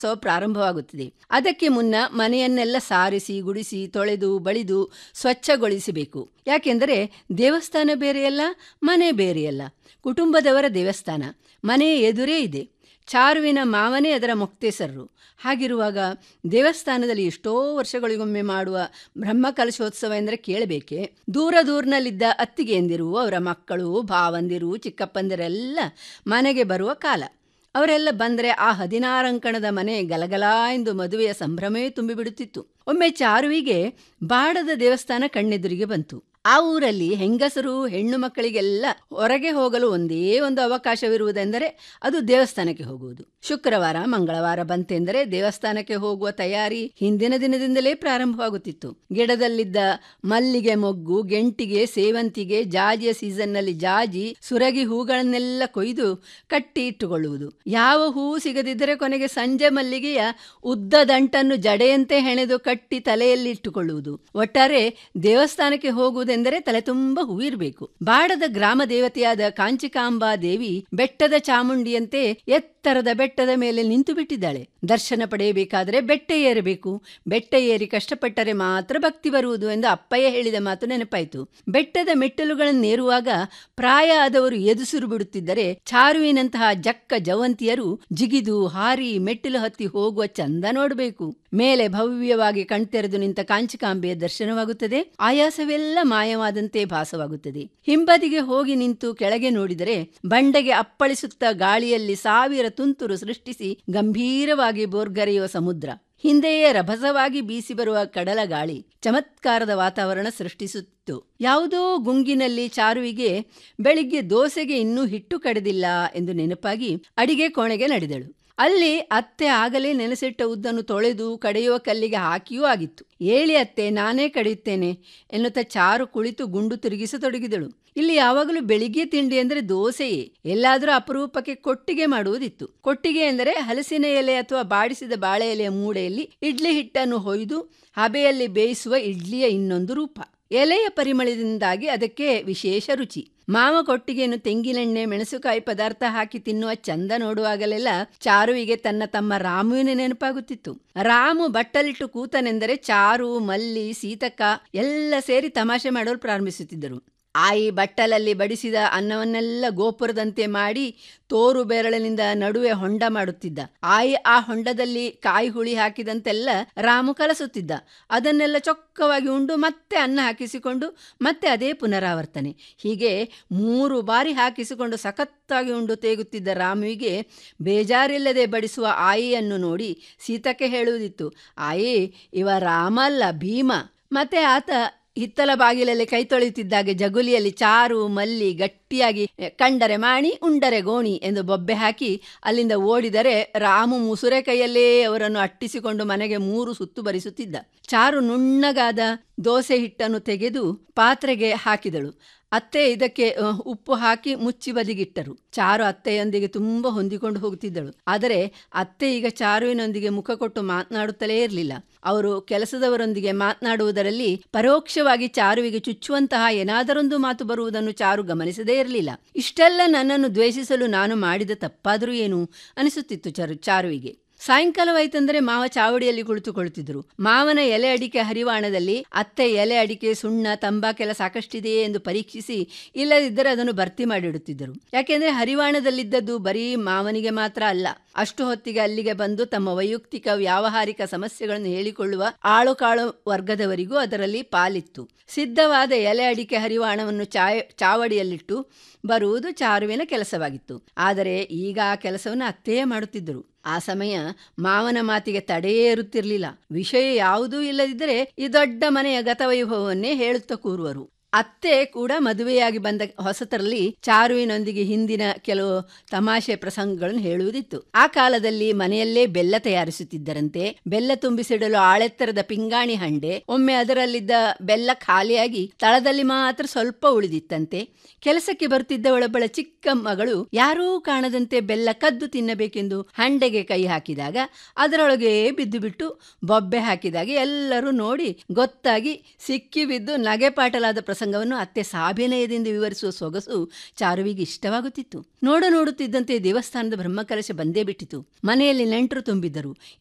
ಉತ್ಸವ ಪ್ರಾರಂಭವಾಗುತ್ತದೆ ಅದಕ್ಕೆ ಮುನ್ನ ಮನೆಯನ್ನೆಲ್ಲ ಸಾರಿಸಿ ಗುಡಿಸಿ ತೊಳೆದು ಬಳಿದು ಸ್ವಚ್ಛಗೊಳಿಸಬೇಕು ಯಾಕೆಂದರೆ ದೇವಸ್ಥಾನ ಬೇರೆಯಲ್ಲ ಮನೆ ಬೇರೆಯಲ್ಲ ಕುಟುಂಬದವರ ದೇವಸ್ಥಾನ ಮನೆಯ ಎದುರೇ ಇದೆ ಚಾರುವಿನ ಮಾವನೇ ಅದರ ಮೊಕ್ತೇಸರರು ಹಾಗಿರುವಾಗ ದೇವಸ್ಥಾನದಲ್ಲಿ ಎಷ್ಟೋ ವರ್ಷಗಳಿಗೊಮ್ಮೆ ಮಾಡುವ ಬ್ರಹ್ಮಕಲಶೋತ್ಸವ ಎಂದರೆ ಕೇಳಬೇಕೆ ದೂರ ದೂರಿನಲ್ಲಿದ್ದ ಅತ್ತಿಗೆಯಂದಿರು ಅವರ ಮಕ್ಕಳು ಭಾವಂದಿರು ಚಿಕ್ಕಪ್ಪಂದಿರೆಲ್ಲ ಮನೆಗೆ ಬರುವ ಕಾಲ ಅವರೆಲ್ಲ ಬಂದರೆ ಆ ಹದಿನಾರಂಕಣದ ಮನೆ ಗಲಗಲ ಎಂದು ಮದುವೆಯ ಸಂಭ್ರಮವೇ ತುಂಬಿಬಿಡುತ್ತಿತ್ತು ಒಮ್ಮೆ ಚಾರುವಿಗೆ ಬಾಡದ ದೇವಸ್ಥಾನ ಕಣ್ಣೆದುರಿಗೆ ಬಂತು ಆ ಊರಲ್ಲಿ ಹೆಂಗಸರು ಹೆಣ್ಣು ಮಕ್ಕಳಿಗೆಲ್ಲ ಹೊರಗೆ ಹೋಗಲು ಒಂದೇ ಒಂದು ಅವಕಾಶವಿರುವುದೆಂದರೆ ಅದು ದೇವಸ್ಥಾನಕ್ಕೆ ಹೋಗುವುದು ಶುಕ್ರವಾರ ಮಂಗಳವಾರ ಬಂತೆಂದರೆ ದೇವಸ್ಥಾನಕ್ಕೆ ಹೋಗುವ ತಯಾರಿ ಹಿಂದಿನ ದಿನದಿಂದಲೇ ಪ್ರಾರಂಭವಾಗುತ್ತಿತ್ತು ಗಿಡದಲ್ಲಿದ್ದ ಮಲ್ಲಿಗೆ ಮೊಗ್ಗು ಗೆಂಟಿಗೆ ಸೇವಂತಿಗೆ ಜಾಜಿಯ ಸೀಸನ್ನಲ್ಲಿ ಜಾಜಿ ಸುರಗಿ ಹೂಗಳನ್ನೆಲ್ಲ ಕೊಯ್ದು ಕಟ್ಟಿ ಇಟ್ಟುಕೊಳ್ಳುವುದು ಯಾವ ಹೂ ಸಿಗದಿದ್ದರೆ ಕೊನೆಗೆ ಸಂಜೆ ಮಲ್ಲಿಗೆಯ ಉದ್ದ ದಂಟನ್ನು ಜಡೆಯಂತೆ ಹೆಣೆದು ಕಟ್ಟಿ ತಲೆಯಲ್ಲಿ ಇಟ್ಟುಕೊಳ್ಳುವುದು ಒಟ್ಟಾರೆ ದೇವಸ್ಥಾನಕ್ಕೆ ಹೋಗುವುದೆಂದರೆ ತಲೆ ತುಂಬ ಹೂವಿರಬೇಕು ಬಾಡದ ಗ್ರಾಮ ದೇವತೆಯಾದ ಕಾಂಚಿಕಾಂಬಾ ದೇವಿ ಬೆಟ್ಟದ ಚಾಮುಂಡಿಯಂತೆ ಎತ್ತರದ ಬೆಟ್ಟದ ಮೇಲೆ ನಿಂತು ಬಿಟ್ಟಿದ್ದಾಳೆ ದರ್ಶನ ಪಡೆಯಬೇಕಾದರೆ ಬೆಟ್ಟ ಏರಬೇಕು ಬೆಟ್ಟ ಏರಿ ಕಷ್ಟಪಟ್ಟರೆ ಮಾತ್ರ ಭಕ್ತಿ ಬರುವುದು ಎಂದು ಅಪ್ಪಯ್ಯ ಹೇಳಿದ ಮಾತು ನೆನಪಾಯಿತು ಬೆಟ್ಟದ ಮೆಟ್ಟಲುಗಳನ್ನೇರುವಾಗ ಪ್ರಾಯ ಆದವರು ಎದುಸುರು ಬಿಡುತ್ತಿದ್ದರೆ ಚಾರುವಿನಂತಹ ಜಕ್ಕ ಜವಂತಿಯರು ಜಿಗಿದು ಹಾರಿ ಮೆಟ್ಟಿಲು ಹತ್ತಿ ಹೋಗುವ ಚಂದ ನೋಡಬೇಕು ಮೇಲೆ ಭವ್ಯವಾಗಿ ಕಣ್ತೆರೆದು ನಿಂತ ಕಾಂಚಿಕಾಂಬೆಯ ದರ್ಶನವಾಗುತ್ತದೆ ಆಯಾಸವೆಲ್ಲ ಮಾಯವಾದಂತೆ ಭಾಸವಾಗುತ್ತದೆ ಹಿಂಬದಿಗೆ ಹೋಗಿ ನಿಂತು ಕೆಳಗೆ ನೋಡಿದರೆ ಬಂಡೆಗೆ ಅಪ್ಪಳಿಸುತ್ತ ಗಾಳಿಯಲ್ಲಿ ಸಾವಿರ ತುಂತುರು ಸೃಷ್ಟಿಸಿ ಗಂಭೀರವಾಗಿ ಬೋರ್ಗರೆಯುವ ಸಮುದ್ರ ಹಿಂದೆಯೇ ರಭಸವಾಗಿ ಬೀಸಿ ಬರುವ ಕಡಲ ಗಾಳಿ ಚಮತ್ಕಾರದ ವಾತಾವರಣ ಸೃಷ್ಟಿಸುತ್ತಿತ್ತು ಯಾವುದೋ ಗುಂಗಿನಲ್ಲಿ ಚಾರುವಿಗೆ ಬೆಳಿಗ್ಗೆ ದೋಸೆಗೆ ಇನ್ನೂ ಹಿಟ್ಟು ಕಡೆದಿಲ್ಲ ಎಂದು ನೆನಪಾಗಿ ಅಡಿಗೆ ಕೋಣೆಗೆ ನಡೆದಳು ಅಲ್ಲಿ ಅತ್ತೆ ಆಗಲೇ ನೆನೆಸಿಟ್ಟ ಉದ್ದನ್ನು ತೊಳೆದು ಕಡೆಯುವ ಕಲ್ಲಿಗೆ ಹಾಕಿಯೂ ಆಗಿತ್ತು ಏಳಿ ಅತ್ತೆ ನಾನೇ ಕಡಿಯುತ್ತೇನೆ ಎನ್ನುತ್ತಾ ಚಾರು ಕುಳಿತು ಗುಂಡು ತಿರುಗಿಸತೊಡಗಿದಳು ಇಲ್ಲಿ ಯಾವಾಗಲೂ ಬೆಳಿಗ್ಗೆ ತಿಂಡಿ ಅಂದರೆ ದೋಸೆಯೇ ಎಲ್ಲಾದರೂ ಅಪರೂಪಕ್ಕೆ ಕೊಟ್ಟಿಗೆ ಮಾಡುವುದಿತ್ತು ಕೊಟ್ಟಿಗೆ ಎಂದರೆ ಹಲಸಿನ ಎಲೆ ಅಥವಾ ಬಾಡಿಸಿದ ಬಾಳೆ ಎಲೆಯ ಮೂಡೆಯಲ್ಲಿ ಇಡ್ಲಿ ಹಿಟ್ಟನ್ನು ಹೊಯ್ದು ಹಬೆಯಲ್ಲಿ ಬೇಯಿಸುವ ಇಡ್ಲಿಯ ಇನ್ನೊಂದು ರೂಪ ಎಲೆಯ ಪರಿಮಳದಿಂದಾಗಿ ಅದಕ್ಕೆ ವಿಶೇಷ ರುಚಿ ಮಾವ ಕೊಟ್ಟಿಗೆಯನ್ನು ತೆಂಗಿನೆಣ್ಣೆ ಮೆಣಸುಕಾಯಿ ಪದಾರ್ಥ ಹಾಕಿ ತಿನ್ನುವ ಚಂದ ನೋಡುವಾಗಲೆಲ್ಲ ಚಾರುವಿಗೆ ತನ್ನ ತಮ್ಮ ರಾಮುವಿನ ನೆನಪಾಗುತ್ತಿತ್ತು ರಾಮು ಬಟ್ಟಲಿಟ್ಟು ಕೂತನೆಂದರೆ ಚಾರು ಮಲ್ಲಿ ಸೀತಕ್ಕ ಎಲ್ಲ ಸೇರಿ ತಮಾಷೆ ಮಾಡಲು ಪ್ರಾರಂಭಿಸುತ್ತಿದ್ದರು ಆಯಿ ಬಟ್ಟಲಲ್ಲಿ ಬಡಿಸಿದ ಅನ್ನವನ್ನೆಲ್ಲ ಗೋಪುರದಂತೆ ಮಾಡಿ ತೋರು ಬೆರಳಿನಿಂದ ನಡುವೆ ಹೊಂಡ ಮಾಡುತ್ತಿದ್ದ ಆಯಿ ಆ ಹೊಂಡದಲ್ಲಿ ಕಾಯಿ ಹುಳಿ ಹಾಕಿದಂತೆಲ್ಲ ರಾಮು ಕಲಸುತ್ತಿದ್ದ ಅದನ್ನೆಲ್ಲ ಚೊಕ್ಕವಾಗಿ ಉಂಡು ಮತ್ತೆ ಅನ್ನ ಹಾಕಿಸಿಕೊಂಡು ಮತ್ತೆ ಅದೇ ಪುನರಾವರ್ತನೆ ಹೀಗೆ ಮೂರು ಬಾರಿ ಹಾಕಿಸಿಕೊಂಡು ಸಖತ್ತಾಗಿ ಉಂಡು ತೇಗುತ್ತಿದ್ದ ರಾಮುವಿಗೆ ಬೇಜಾರಿಲ್ಲದೆ ಬಡಿಸುವ ಆಯಿಯನ್ನು ನೋಡಿ ಸೀತಕ್ಕೆ ಹೇಳುವುದಿತ್ತು ಆಯಿ ಇವ ರಾಮ ಅಲ್ಲ ಭೀಮ ಮತ್ತೆ ಆತ ಹಿತ್ತಲ ಬಾಗಿಲಲ್ಲಿ ಕೈ ತೊಳೆಯುತ್ತಿದ್ದಾಗೆ ಜಗುಲಿಯಲ್ಲಿ ಚಾರು ಮಲ್ಲಿ ಗಟ್ಟಿಯಾಗಿ ಕಂಡರೆ ಮಾಣಿ ಉಂಡರೆ ಗೋಣಿ ಎಂದು ಬೊಬ್ಬೆ ಹಾಕಿ ಅಲ್ಲಿಂದ ಓಡಿದರೆ ರಾಮು ಮುಸುರೆ ಕೈಯಲ್ಲೇ ಅವರನ್ನು ಅಟ್ಟಿಸಿಕೊಂಡು ಮನೆಗೆ ಮೂರು ಸುತ್ತು ಬರಿಸುತ್ತಿದ್ದ ಚಾರು ನುಣ್ಣಗಾದ ದೋಸೆ ಹಿಟ್ಟನ್ನು ತೆಗೆದು ಪಾತ್ರೆಗೆ ಹಾಕಿದಳು ಅತ್ತೆ ಇದಕ್ಕೆ ಉಪ್ಪು ಹಾಕಿ ಮುಚ್ಚಿ ಬದಿಗಿಟ್ಟರು ಚಾರು ಅತ್ತೆಯೊಂದಿಗೆ ತುಂಬ ಹೊಂದಿಕೊಂಡು ಹೋಗುತ್ತಿದ್ದಳು ಆದರೆ ಅತ್ತೆ ಈಗ ಚಾರುವಿನೊಂದಿಗೆ ಮುಖ ಕೊಟ್ಟು ಮಾತನಾಡುತ್ತಲೇ ಇರಲಿಲ್ಲ ಅವರು ಕೆಲಸದವರೊಂದಿಗೆ ಮಾತನಾಡುವುದರಲ್ಲಿ ಪರೋಕ್ಷವಾಗಿ ಚಾರುವಿಗೆ ಚುಚ್ಚುವಂತಹ ಏನಾದರೊಂದು ಮಾತು ಬರುವುದನ್ನು ಚಾರು ಗಮನಿಸದೇ ಇರಲಿಲ್ಲ ಇಷ್ಟೆಲ್ಲ ನನ್ನನ್ನು ದ್ವೇಷಿಸಲು ನಾನು ಮಾಡಿದ ತಪ್ಪಾದರೂ ಏನು ಅನಿಸುತ್ತಿತ್ತು ಚಾರು ಚಾರುವಿಗೆ ಸಾಯಂಕಾಲವಾಯ್ತೆಂದರೆ ಮಾವ ಚಾವಡಿಯಲ್ಲಿ ಕುಳಿತುಕೊಳ್ಳುತ್ತಿದ್ದರು ಮಾವನ ಎಲೆ ಅಡಿಕೆ ಹರಿವಾಣದಲ್ಲಿ ಅತ್ತೆ ಎಲೆ ಅಡಿಕೆ ಸುಣ್ಣ ತಂಬಾಕೆಲ್ಲ ಸಾಕಷ್ಟಿದೆಯೇ ಎಂದು ಪರೀಕ್ಷಿಸಿ ಇಲ್ಲದಿದ್ದರೆ ಅದನ್ನು ಭರ್ತಿ ಮಾಡಿಡುತ್ತಿದ್ದರು ಯಾಕೆಂದರೆ ಹರಿವಾಣದಲ್ಲಿದ್ದದ್ದು ಬರೀ ಮಾವನಿಗೆ ಮಾತ್ರ ಅಲ್ಲ ಅಷ್ಟು ಹೊತ್ತಿಗೆ ಅಲ್ಲಿಗೆ ಬಂದು ತಮ್ಮ ವೈಯಕ್ತಿಕ ವ್ಯಾವಹಾರಿಕ ಸಮಸ್ಯೆಗಳನ್ನು ಹೇಳಿಕೊಳ್ಳುವ ಆಳುಕಾಳು ವರ್ಗದವರಿಗೂ ಅದರಲ್ಲಿ ಪಾಲಿತ್ತು ಸಿದ್ಧವಾದ ಎಲೆ ಅಡಿಕೆ ಹರಿವಾಣವನ್ನು ಚಾಯ ಚಾವಡಿಯಲ್ಲಿಟ್ಟು ಬರುವುದು ಚಾರುವಿನ ಕೆಲಸವಾಗಿತ್ತು ಆದರೆ ಈಗ ಆ ಕೆಲಸವನ್ನು ಅತ್ತೆಯೇ ಮಾಡುತ್ತಿದ್ದರು ಆ ಸಮಯ ಮಾವನ ಮಾತಿಗೆ ತಡೆಯೇ ಇರುತ್ತಿರಲಿಲ್ಲ ವಿಷಯ ಯಾವುದೂ ಇಲ್ಲದಿದ್ದರೆ ಈ ದೊಡ್ಡ ಮನೆಯ ಗತವೈಭವವನ್ನೇ ಹೇಳುತ್ತಾ ಕೂರುವರು ಅತ್ತೆ ಕೂಡ ಮದುವೆಯಾಗಿ ಬಂದ ಹೊಸತರಲ್ಲಿ ಚಾರುವಿನೊಂದಿಗೆ ಹಿಂದಿನ ಕೆಲವು ತಮಾಷೆ ಪ್ರಸಂಗಗಳನ್ನು ಹೇಳುವುದಿತ್ತು ಆ ಕಾಲದಲ್ಲಿ ಮನೆಯಲ್ಲೇ ಬೆಲ್ಲ ತಯಾರಿಸುತ್ತಿದ್ದರಂತೆ ಬೆಲ್ಲ ತುಂಬಿಸಿಡಲು ಆಳೆತ್ತರದ ಪಿಂಗಾಣಿ ಹಂಡೆ ಒಮ್ಮೆ ಅದರಲ್ಲಿದ್ದ ಬೆಲ್ಲ ಖಾಲಿಯಾಗಿ ತಳದಲ್ಲಿ ಮಾತ್ರ ಸ್ವಲ್ಪ ಉಳಿದಿತ್ತಂತೆ ಕೆಲಸಕ್ಕೆ ಬರುತ್ತಿದ್ದವಳೊಬ್ಬಳ ಚಿಕ್ಕ ಮಗಳು ಯಾರೂ ಕಾಣದಂತೆ ಬೆಲ್ಲ ಕದ್ದು ತಿನ್ನಬೇಕೆಂದು ಹಂಡೆಗೆ ಕೈ ಹಾಕಿದಾಗ ಅದರೊಳಗೆ ಬಿದ್ದು ಬಿಟ್ಟು ಬೊಬ್ಬೆ ಹಾಕಿದಾಗ ಎಲ್ಲರೂ ನೋಡಿ ಗೊತ್ತಾಗಿ ಸಿಕ್ಕಿ ಬಿದ್ದು ನಗೆಪಾಟಲಾದ ಪ್ರಸಂಗ ಪ್ರಸಂಗವನ್ನು ಅತ್ತೆ ಸಾಭಿನಯದಿಂದ ವಿವರಿಸುವ ಸೊಗಸು ಚಾರುವಿಗೆ ಇಷ್ಟವಾಗುತ್ತಿತ್ತು ನೋಡ ನೋಡುತ್ತಿದ್ದಂತೆ ದೇವಸ್ಥಾನದ ಬ್ರಹ್ಮಕಲಶ ಬಂದೇ ಬಿಟ್ಟಿತು ಮನೆಯಲ್ಲಿ ನೆಂಟರು ತುಂಬಿದ್ದರು